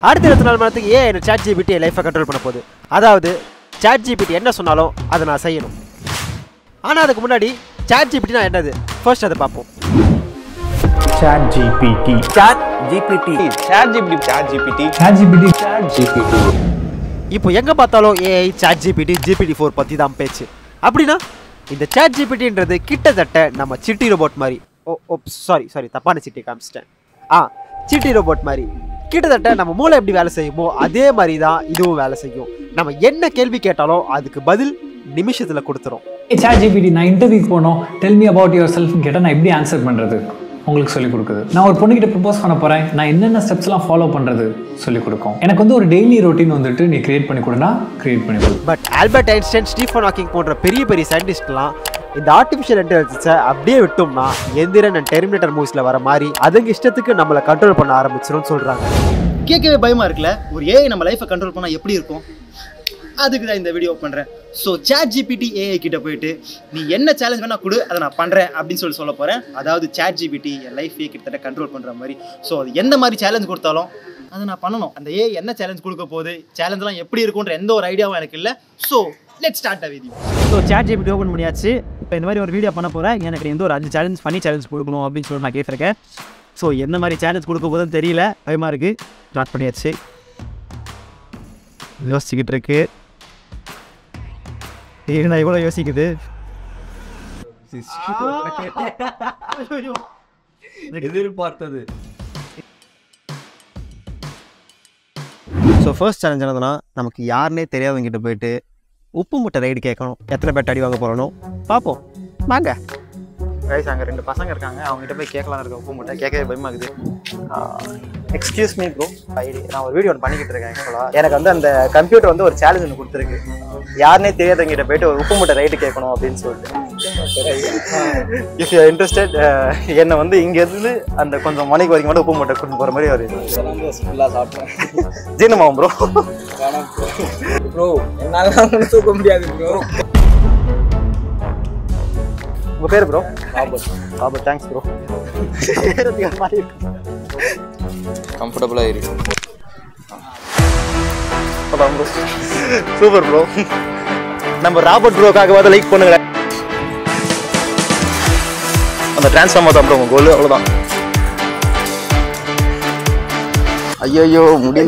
அடுத்த இருபத்தி நாலு மணி நேரத்துக்கு ஏன் என்ன சாட் ஜிபிடி லைஃப்பை கண்ட்ரோல் பண்ண போகுது அதாவது சாட் ஜிபிடி என்ன சொன்னாலும் அதை நான் செய்யணும் ஆனால் அதுக்கு முன்னாடி சாட் ஜிபிடினா என்னது ஃபர்ஸ்ட் அதை பார்ப்போம் Chat GPT. Chat GPT. Chat GPT. Chat GPT. Chat GPT. Chat GPT. இப்போ எங்கே பார்த்தாலும் AI chat GPT GPT four பற்றி தான் பேச்சு அப்படின்னா இந்த சாட் ஜிபிடின்றது கிட்டத்தட்ட நம்ம சிட்டி ரோபோட் மாதிரி ஓ ஓ சாரி சாரி தப்பான சிட்டி காமிச்சிட்டேன் ஆ சிட்டி ரோபோட் மாதிரி கிட்டத்தட்ட நம்ம மூளை எப்படி வேலை செய்யுமோ அதே மாதிரி தான் இதுவும் வேலை செய்யும் நம்ம என்ன கேள்வி கேட்டாலும் அதுக்கு பதில் நிமிஷத்தில் கொடுத்துரும் Hey, Chat GPT நான் இன்டர்வியூக்கு போனோம் tell me about yourself கேட்டால் நான் எப்படி ஆன்சர் பண்ணுறது உங்களுக்கு சொல்லிக் கொடுக்குது நான் ஒரு பொண்ணுகிட்ட ப்ரப்போஸ் பண்ண போகிறேன் நான் என்னென்ன ஸ்டெப்ஸ்லாம் ஃபாலோ பண்ணுறது சொல்லிக் கொடுக்கும் எனக்கு வந்து ஒரு டெய்லி ரொட்டீன் வந்துட்டு நீ கிரியேட் பண்ணி கொடுனா கிரியேட் பண்ணி கொடு but Albert Einstein Stephen Hawking போன்ற பெரிய பெரிய சயின்டிஸ்ட்லாம் இந்த ஆர்டிஃபிஷியல் இன்டெலிஜென்ஸை அப்படியே விட்டோம்னா எந்திரன் அண்ட் டெர்மினேட்டர் மூவிஸில் வர மாதிரி அதுங்க இஷ்டத்துக்கு நம்மளை கண்ட்ரோல் பண்ண ஆரம்பிச்சிரும்னு சொல்கிறாங்க கேட்கவே பயமா இருக்குல்ல ஒரு ஏஐ நம்ம லைஃப்பை கண்ட்ரோல் பண்ணால் எப்படி இருக்கும் அதுக்கு தான் இந்த வீடியோ பண்ணுறேன் ஸோ சேட் ஜிபிடி ஏஐ கிட்ட போயிட்டு நீ என்ன சேலஞ்ச் வேணா கொடு அதை நான் பண்ணுறேன் அப்படின்னு சொல்லி சொல்ல போகிறேன் அதாவது சேட் ஜிபிடி என் லைஃபே கிட்டத்தட்ட கண்ட்ரோல் பண்ணுற மாதிரி ஸோ அது எந்த மாதிரி சேலஞ்ச் கொடுத்தாலும் அதை நான் பண்ணணும் அந்த ஏஐ என்ன சேலஞ்ச் கொடுக்க போகுது சேலஞ்செலாம் எப்படி இருக்குன்ற எந்த ஒரு ஐடியாவும் எனக்கு இல்லை so let start with so chat GPT open பண்ணியாச்சு இப்போ இந்த மாதிரி ஒரு வீடியோ பண்ண போகிறேன் எனக்கு எந்த ஒரு அஞ்சு சேலஞ்ச் பண்ணி சேலஞ்ச் கொடுக்கணும் அப்படின்னு சொல்லி நான் கேட்டிருக்கேன் ஸோ எந்த மாதிரி சேலஞ்ச் கொடுக்க போதுன்னு தெரியல பயமாக இருக்குது ஸ்டார்ட் பண்ணியாச்சு யோசிச்சுக்கிட்டு இருக்கு ஏய், நான் இவ்வளோ யோசிக்குது எதிர்பார்த்தது ஸோ ஃபர்ஸ்ட் சேலஞ்ச் என்னதுன்னா நமக்கு யாருனே தெரியாதவங்கிட்ட போயிட்டு உப்பு முட்டை ரைடு கேட்கணும் எத்தனை பேர் அடி வாங்க போகிறோம் பார்ப்போம் வாங்க கைஸ் அங்கே ரெண்டு பசங்க இருக்காங்க அவங்ககிட்ட போய் கேட்கலாம் இருக்க உப்பு மட்டும் கேட்கவே பயமாகுது எக்ஸ்கியூஸ் மீ ப்ரோ ஐடி நான் ஒரு வீடியோ ஒன்று பண்ணிக்கிட்டு இருக்கேன் ஆக்சுவலாக எனக்கு வந்து அந்த கம்ப்யூட்டர் வந்து ஒரு சேலஞ்ச் ஒன்று கொடுத்துருக்கு யாருனே தெரியாதவங்கிட்ட போயிட்டு ஒரு உப்பு மூட்டை ரைட்டு கேட்கணும் அப்படின்னு சொல்லிட்டு இஃப் யூ இன்ட்ரெஸ்டட் என்னை வந்து இங்கேருந்து அந்த கொஞ்சம் மணிக்கு வரைக்கும் மட்டும் உப்பு மூட்டை கூட்டு போகிற மாதிரி ஒரு ஃபுல்லாக சாப்பிட்டேன் ஜீனமாவும் ப்ரோ ப்ரோ என்னால ஒன்றும் தூக்க முடியாது ப்ரோ உங்கள் பேர் bro Robert Robert thanks bro மாதிரி இருக்கு கம்ஃபர்டபுளாக இருக்கு சூப்பர் ப்ரோ நம்ம ராபர்ட் ப்ரோக்காகவாத லைக் பண்ணுங்க அந்த டிரான்ஸ்ஃபார்மர் தான் ப்ரோ உங்க கோல் அவ்வளோதான் ஐயோ முடியல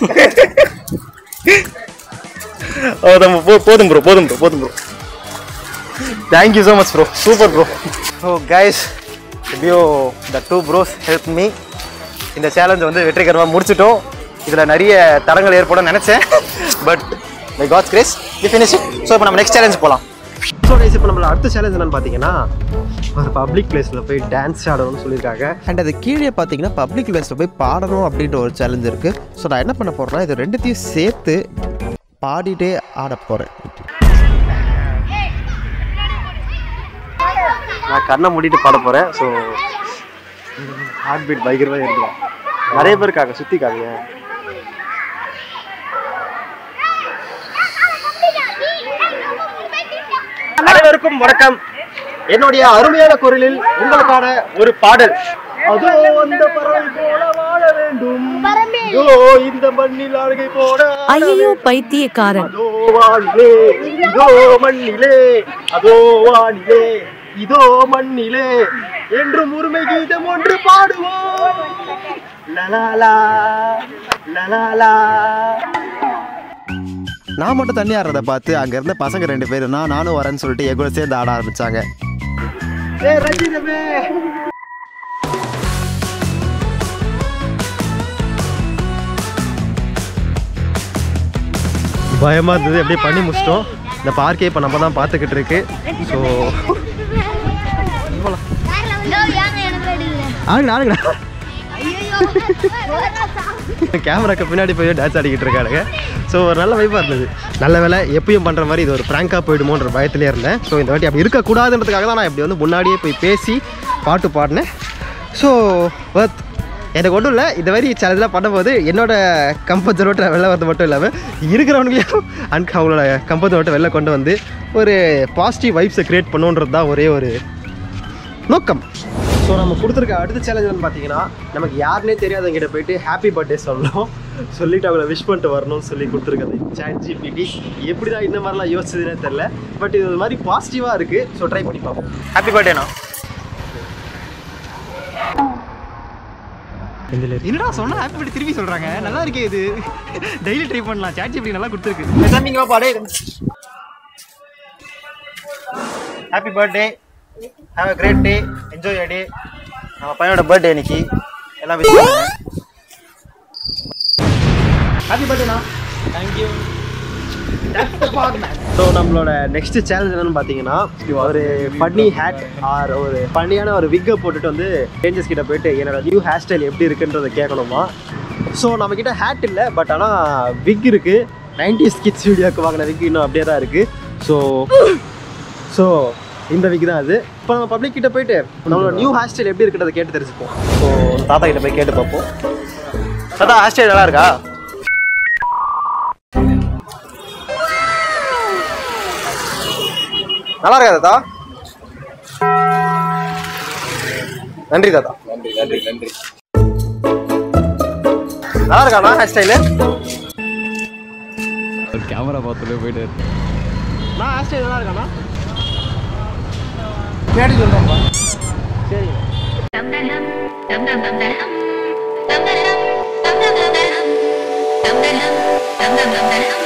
அவ்வளோதான் போ போதும் ப்ரோ போதும் ப்ரோ போதும் bro thank you so much bro super bro so guys எப்படியோ the two bros help me இந்த சேலஞ்ச் வந்து வெற்றிகரமாக முடிச்சிட்டோம் இதில் நிறைய தடங்கள் ஏற்படும் நினச்சேன் but by God's grace we finish so இப்போ நம்ம நெக்ஸ்ட் சேலஞ்ச் போகலாம் ஸோ கைஸ் இப்போ நம்மளோட அடுத்த சேலஞ்ச் என்னன்னு பார்த்தீங்கன்னா ஒரு பப்ளிக் பிளேஸில் போய் டான்ஸ் ஆடணும்னு சொல்லியிருக்காங்க அண்ட் அது கீழே பார்த்தீங்கன்னா பப்ளிக் பிளேஸில் போய் பாடணும் அப்படின்ற ஒரு சேலஞ்ச் இருக்குது ஸோ நான் என்ன பண்ண போகிறேன்னா இது ரெண்டுத்தையும் சேர்த்து பாடிட்டே ஆட போகிறேன் நான் கண்ணை மூடிட்டு பாட போகிறேன் ஸோ ஹார்ட் பீட் பயங்கரமாக இருக்கலாம் நிறைய பேர் இருக்காங்க சுற்றி காங்க அனைவருக்கும் வணக்கம் என்னுடைய அருமையான குரலில் உங்களுக்கான ஒரு பாடல் அதோ அந்த பறவை போல வாழ வேண்டும் இதோ இந்த மண்ணில் அழகை போட ஆட ஐயோ பைத்தியக்காரன் அதோ வானிலே இதோ மண்ணிலே அதோ வானிலே இதோ மண்ணிலே என்றும் உரிமை கீதம் ஒன்று பாடுவோம் லலாலா லலாலா நான் மட்டும் தண்ணி ஆடுறத பார்த்து அங்க இருந்த பசங்க ரெண்டு பேரும் நான் நானும் வரேன்னு சொல்லிட்டு என் கூட சேர்ந்து ஆட ஆரம்பிச்சாங்க பயமா இருந்தது அப்படியே பண்ணி முடிச்சிட்டோம் இந்த பார்க்கே இப்போ நம்ம தான் பார்த்துக்கிட்டு இருக்கு ஸோ ஆகுங்க ஆகுங்க கேமராக்கு பின்னாடி போய் டான்ஸ் ஆடிக்கிட்டு இருக்கானுங்க ஸோ ஒரு நல்ல வைப்பாக இருந்தது நல்ல வேலை எப்பயும் பண்ணுற மாதிரி இது ஒரு ப்ராங்காக போயிடுமோன்ற பயத்திலே இருந்தேன் ஸோ இந்த வாட்டி அப்படி இருக்கக்கூடாதுன்றதுக்காக தான் நான் இப்படி வந்து முன்னாடியே போய் பேசி பாட்டு பாடினேன் ஸோ ஒர்த் எனக்கு ஒன்றும் இல்லை இந்த மாதிரி சேலஞ்செலாம் பண்ணும்போது என்னோட கம்பத் ஜோட்டை வெளில வரது மட்டும் இல்லாமல் இருக்கிறவங்களையும் அன் அவங்களோட கம்பத் ஜோட்டை வெளில கொண்டு வந்து ஒரு பாசிட்டிவ் வைப்ஸை க்ரியேட் பண்ணுன்றது தான் ஒரே ஒரு நோக்கம் ஸோ நம்ம கொடுத்துருக்க அடுத்த சேலஞ்ச் வந்து பார்த்தீங்கன்னா நமக்கு யாருனே தெரியாதவங்கிட்ட போயிட்டு ஹாப்பி பர்த்டே சொல்லணும் சொல்லிட்டு அவங்கள விஷ் பண்ணிட்டு வரணும்னு சொல்லி கொடுத்துருக்காது சாட் ஜிபிடி எப்படி தான் இந்த மாதிரிலாம் யோசிச்சதுன்னே தெரில பட் இது ஒரு மாதிரி பாசிட்டிவாக இருக்குது ஸோ ட்ரை பண்ணி பார்ப்போம் ஹாப்பி பர்த்டேண்ணா என்னடா சொன்னா ஹாப்பி பர்த்டே திருப்பி சொல்றாங்க நல்லா இருக்கே இது டெய்லி ட்ரை பண்ணலாம் சாட் ஜிபிடி நல்லா கொடுத்துருக்கு பேசாமீங்களா பாடே happy birthday have a great day enjoy day நம்ம பையனோட பர்த்டே இன்னைக்கு எல்லாம் விஷ் பண்ணுங்க ஹாப்பி பர்த்டேண்ணா தேங்க்யூ ஸோ நம்மளோட நெக்ஸ்ட் சேலஞ்ச் என்னன்னு பார்த்தீங்கன்னா ஒரு ஃபன்னி ஹேட் ஆர் ஒரு ஃபன்னியான ஒரு விக்கை போட்டுட்டு வந்து சேஞ்சஸ் கிட்ட போயிட்டு என்னோட நியூ ஹேர் ஸ்டைல் எப்படி இருக்குன்றதை கேட்கணுமா ஸோ நம்ம கிட்ட ஹேட் இல்லை பட் ஆனால் விக் இருக்கு நைன்டிஸ் கிட்ஸ் வீடியோக்கு வாங்கின விக் இன்னும் அப்படியே தான் இருக்கு ஸோ ஸோ இந்த விக் தான் அது இப்போ நம்ம பப்ளிக் கிட்ட போயிட்டு நம்மளோட நியூ ஹேர் ஸ்டைல் எப்படி இருக்குன்றதை கேட்டு தெரிஞ்சுப்போம் ஸோ தாத்தா கிட்ட போய் கேட்டு பார்ப்போம் தாத்தா ஹேர் ஸ்டைல் நல்லா இருக்கா நல்லா இருக்கா தாத்தா நன்றி தாத்தா நன்றி நன்றி நன்றி நல்லா இருக்காண்ணா ஹேர் ஸ்டைலு கேமரா பார்த்துட்டு போயிட்டு நான் ஹேர் ஸ்டைல் நல்லா இருக்காண்ணா கேட்டு சொல்றோம்ப்பா சரி dum dum dum dum dum dum dum dum dum dum dum dum dum dum dum dum dum dum dum